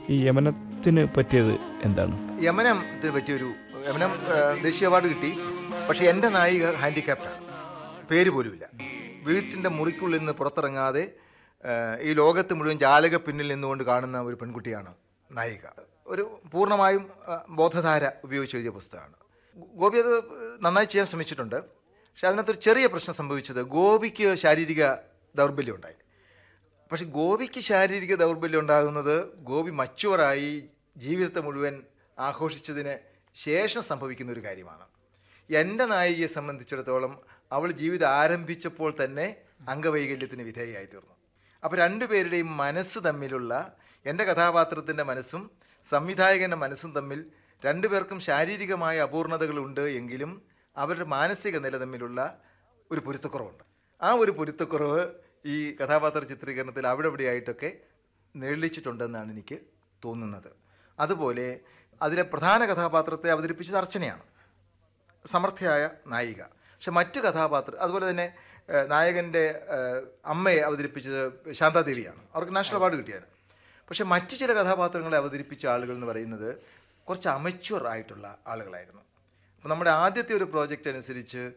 ഈ യമനത്തിന് പറ്റിയത് എന്താണ് യമനത്തിന് പറ്റിയൊരു യമനം ആ, ദേശീയ അവാർഡ് കിട്ടി പക്ഷെ എൻ്റെ നായിക ഹാൻഡിക്യാപ്റ്റാണ് പേര് പോലുമില്ല വീട്ടിൻ്റെ മുറിക്കുള്ളിൽ നിന്ന് പുറത്തിറങ്ങാതെ ആ, ഈ ലോകത്ത് മുഴുവൻ ജാലക പിന്നിൽ നിന്നുകൊണ്ട് കാണുന്ന ഒരു പെൺകുട്ടിയാണ് നായിക ഒരു പൂർണ്ണമായും ആ, ബോധധാര ഉപയോഗിച്ച് എഴുതിയ പുസ്തകമാണ് ഗോപി അത് നന്നായി ചെയ്യാൻ ശ്രമിച്ചിട്ടുണ്ട് പക്ഷെ അതിനകത്തൊരു ചെറിയ പ്രശ്നം സംഭവിച്ചത് ഗോപിക്ക് ശാരീരിക ദൗർബല്യം ഉണ്ടായി പക്ഷെ ഗോപിക്ക് ശാരീരിക ദൗർബല്യം ഉണ്ടാകുന്നത് ഗോപി മച്ചുവറായി ജീവിതത്തെ മുഴുവൻ ആഘോഷിച്ചതിന് ശേഷം സംഭവിക്കുന്ന ഒരു കാര്യമാണ് എൻ്റെ നായികയെ സംബന്ധിച്ചിടത്തോളം അവൾ ജീവിതം ആരംഭിച്ചപ്പോൾ തന്നെ അംഗവൈകല്യത്തിന് വിധേയയായി തീർന്നു അപ്പോൾ രണ്ടുപേരുടെയും മനസ്സ് തമ്മിലുള്ള എൻ്റെ കഥാപാത്രത്തിൻ്റെ മനസ്സും സംവിധായകൻ്റെ മനസ്സും തമ്മിൽ രണ്ടുപേർക്കും ശാരീരികമായ അപൂർണതകളുണ്ട് എങ്കിലും അവരുടെ മാനസിക നില തമ്മിലുള്ള ഒരു പൊരുത്തക്കുറവുണ്ട് ആ ഒരു പൊരുത്തക്കുറവ് ഈ കഥാപാത്ര ചിത്രീകരണത്തിൽ അവിടെ ഇവിടെയായിട്ടൊക്കെ നിഴലിച്ചിട്ടുണ്ടെന്നാണ് എനിക്ക് തോന്നുന്നത് അതുപോലെ അതിലെ പ്രധാന കഥാപാത്രത്തെ അവതരിപ്പിച്ചത് അർച്ചനയാണ് സമർത്ഥയായ നായിക പക്ഷെ മറ്റു കഥാപാത്ര അതുപോലെ തന്നെ ഏഹ്, നായകൻ്റെ ഏഹ്, അമ്മയെ അവതരിപ്പിച്ചത് ശാന്താദേവിയാണ് അവർക്ക് നാഷണൽ അവാർഡ് കിട്ടിയാണ് പക്ഷെ മറ്റു ചില കഥാപാത്രങ്ങളെ അവതരിപ്പിച്ച ആളുകൾ എന്ന് പറയുന്നത് കുറച്ച് അമച്വർ ആയിട്ടുള്ള ആളുകളായിരുന്നു അപ്പോൾ നമ്മുടെ ആദ്യത്തെ ഒരു പ്രോജക്റ്റ് അനുസരിച്ച്